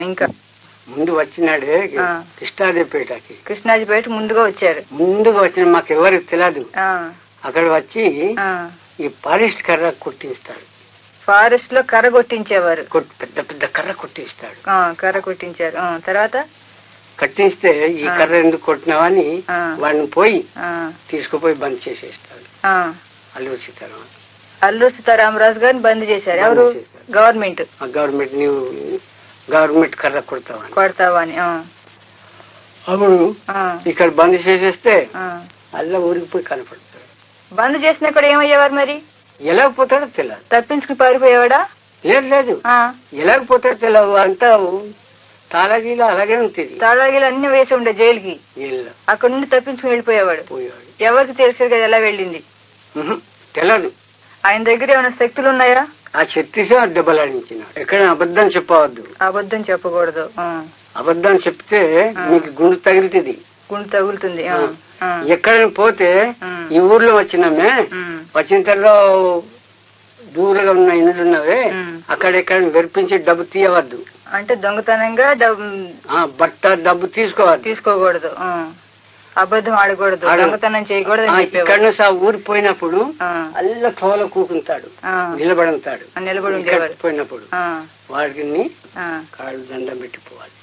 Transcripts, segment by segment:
ఇంకా ముందు వచ్చినాడే ఆ. కృష్ణాదేవిపేటకి కృష్ణాజిపేట ముందుగా వచ్చారు ముందుగా వచ్చిన మాకు ఎవరికి తెలియదు ఆ, అక్కడ వచ్చి ఆ. ఈ పాలిస్ట్ కర్ర కొట్టిస్తాడు ఫారెస్ట్ లో కర్ర కొట్టించేవారు కొట్- పెద్ద పెద్ద కర్ర కొట్టిస్తాడు ఆ, కర్ర కొట్టించారు ఆ, తర్వాత కట్టిస్తే ఈ ఆ. కర్ర ఎందుకు కొట్టినావని ఆ. వాడిని పోయి ఆ, తీసుకుపోయి బంద్ చేసేస్తాడు ఆ. అల్లు సీతారామన్ అల్లూరు సీతారామరాజు గారిని బంద్ చేశారు బంద్ ఎవరు చేశారు. గవర్నమెంట్ ఆ గవర్నమెంట్ నీవు గవర్నమెంట్ కర్ర కొడతావని కొడతావా అని ఆ, అప్పుడు ఆ, ఇక్కడ బంద్ చేసేస్తే ఆ. అల్ల ఊరికి పోయి కనపడతాడు బంద్ చేసినా కూడా ఏమయ్యేవారు మరి ఎలా పోతాడో తెలియదు తప్పించుకుని పారిపోయేవాడా లేదు లేదు ఆ, ఎలా పోతాడో తెలియదు అంతా తాళగీల అలాగే ఉంటుంది తాళాగిలు అన్ని వేసి ఉండే జైలుకి వీళ్ళు అక్కడ నుండి తప్పించుకుని వెళ్ళిపోయేవాడు పోయాడు ఎవరికి తెలిసేది కదా ఎలా వెళ్ళింది ఉహు, తెలియదు ఆయన దగ్గర ఏమైనా శక్తులు ఉన్నాయా ఆ శక్తితో దెబ్బలాడించినాడు ఎక్కడ అబద్ధం చెప్పవద్దు అబద్ధం చెప్పకూడదు ఆ, అబద్ధం చెప్తే మీకు గుండు తగులుతుంది గుండు తగులుతుంది ఆ, ఆ, ఎక్కడైనా పోతే ఉమ్, ఈ ఊర్లో వచ్చినామే ఉమ్, వచ్చిన తర్వాత దూరంగా ఉన్న ఇండ్లు ఉన్నవే ఉమ్. అక్కడెక్కడ వెరిపించి డబ్బు తీయవద్దు అంటే దొంగతనంగా డబ్బు ఆ బట్ట డబ్బు తీసుకోవద్దు తీసుకోకూడదు ఆ. అబద్ధం ఆడకూడదు ఆడ- దొంగతనం చేయకూడదు ఆ, అని ఇక్కడ చెప్పేవాడు నుంచి ఆ ఊరు పోయినప్పుడు ఆ, అల్ల తోల కూకుంటాడు ఆ, నిలబడంతాడు ఆ, నిలబడి ఇక్కడ ఉండేవారు పోయినప్పుడు ఆ, వాడిని ఆ, కాళ్ళు దండం పెట్టిపోవాలి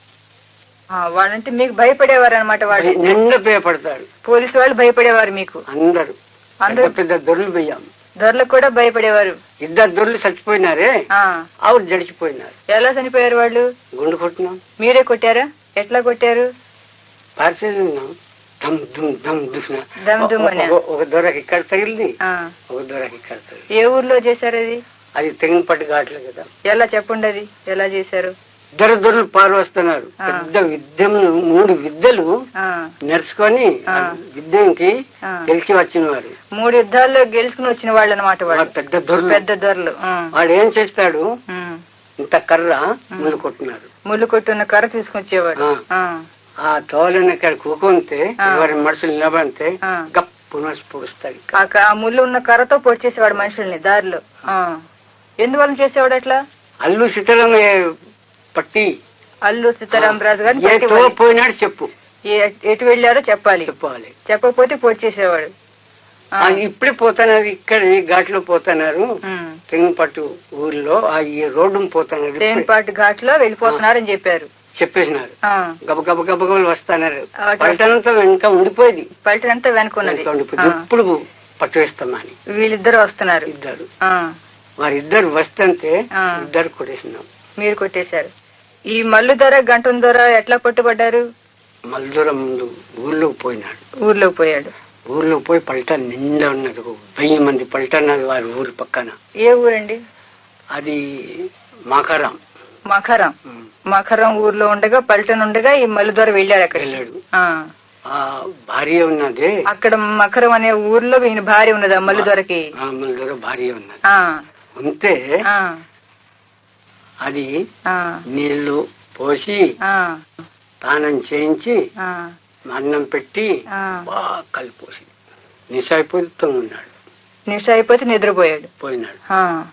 ఆ, వాడంటే మీకు భయపడేవారు అనమాట వాడు నిండా భయపడతాడు పోలీసు వాళ్ళు భయపడేవారు మీకు అందరు పెద్ద అందరూ పెద్ద దొరలు పోయాం దొరలకు కూడా భయపడేవారు ఇద్దరు దొరలు చచ్చిపోయినారే ఆ ఆవిడ జడిచిపోయినారు ఎలా చనిపోయారు వాళ్ళు గుండు కొట్టినాం మీరే కొట్టారా ఎట్లా కొట్టారు పార్సల్ ఉన్నాం దమ్ దుమ్ దమ్ దుమ్న దమ్ దుమ్ అనా? ఒక- ఒక దొరకి ఇక్కడ తగిలింది ఆ ఒక దొరకి ఇక్కడ తగిలింది ఏ ఊర్లో చేశారు అది అది తెగిన పట్టు కావట్లేదు కదా ఎలా చెప్పండి అది ఎలా చేశారు ఇద్దరు దొరలు పాలు వస్తున్నారు ఆ. పెద్ద విద్యలు మూడు విద్యలు ఆ నేర్చుకొని ఆ. ఆ విద్యకి ఆ. గెలిచి వచ్చిన వారు మూడు యుద్ధాల్లో గెలుచుకుని వచ్చిన వాళ్ళు అనమాట వాడు వాళ్ళు పెద్ద దొరలు పెద్ద దొరలు ఆ, వాడు ఏం చేస్తాడు ఉమ్. ఇంత కర్ర ముందు కొట్టినాడు ముళ్ళు కొట్టున్న కర్ర తీసుకొచ్చేవాడు ఆ. ఆ, ఆ తోలని ఇక్కడ కూకుంటే ఆ. ఎవరి మనుషులు నిలబడితే ఆ. గప్పు నడిచి పొడుస్తాడు ఆ క- ఆ ముళ్ళు ఉన్న కర్రతో పొడి చేసేవాడు మనుషుల్ని దారిలో ఆ. ఎందువల్ల చేసేవాడు అట్లా అల్లు సీతారామ పట్టి అల్లు సీతారామరాజు గారిని ఏ తో పట్టేవాడు. పోయినాడు చెప్పు ఏ- ఎటు వెళ్ళారో చెప్పాలి చెప్పాలి చెప్పకపోతే పొడి చేసేవాడు ఆ, ఆ, ఇప్పుడే పోతున్నారు ఇక్కడ ఈ ఘాట్లో పోతున్నారు ఉమ్. తెంగపట్టు ఊర్లో ఆ ఈ రోడ్డు పోతున్నారు ఇప్పుడే. తేన్పాటి ఘాట్ లో వెళ్ళిపోతున్నారని చెప్పారు చెప్పేసినారు ఆ, గబ గబ గబ గబలు వస్తున్నారు ఆ, పలటనంతా వెనక ఉండిపోయింది పల్టనంతా వెనుకున్నది వెనక ఉండిపోయింది ఆ, ఇప్పుడు పట్టు వేస్తామని వీళ్ళిద్దరు వస్తున్నారు ఇద్దరు ఆ, వారిద్దరు వస్తుంటే ఆ. ఇద్దరు కొట్టేసినాం మీరు కొట్టేశారు ఈ మల్లు ధర గంటం ధర ఎట్లా పట్టుబడ్డారు మల్దూరం ముందు ఊర్లోకి పోయినాడు ఊర్లోకి పోయాడు ఊర్లో పోయి పల్ట నిండా ఉన్నది ఒక వెయ్యి మంది పల్ట ఉన్నది వారి ఊరి పక్కన ఏ ఊరండి అది మాకారం మఖరం మఖరం ఊర్లో ఉండగా పల్టన్ ఉండగా ఈ మల్లు ధర వెళ్ళారు అక్కడ వెళ్ళాడు ఆ, ఆ భార్య ఉన్నది అక్కడ మఖరం అనే ఊర్లో ఈయన భార్య ఉన్నది ఆ మల్లు ధరకి ఆ మల్దూర భార్య ఉన్నది ఆ, ఉంటే ఆ, అది ఆ, నీళ్లు పోసి ఆ, స్నానం చేయించి ఆ, అన్నం పెట్టి ఆ. బాగా కలిపోసి నిశాయిపోయి ఉన్నాడు నిష అయిపోతే నిద్రపోయాడు పోయినాడు ఆ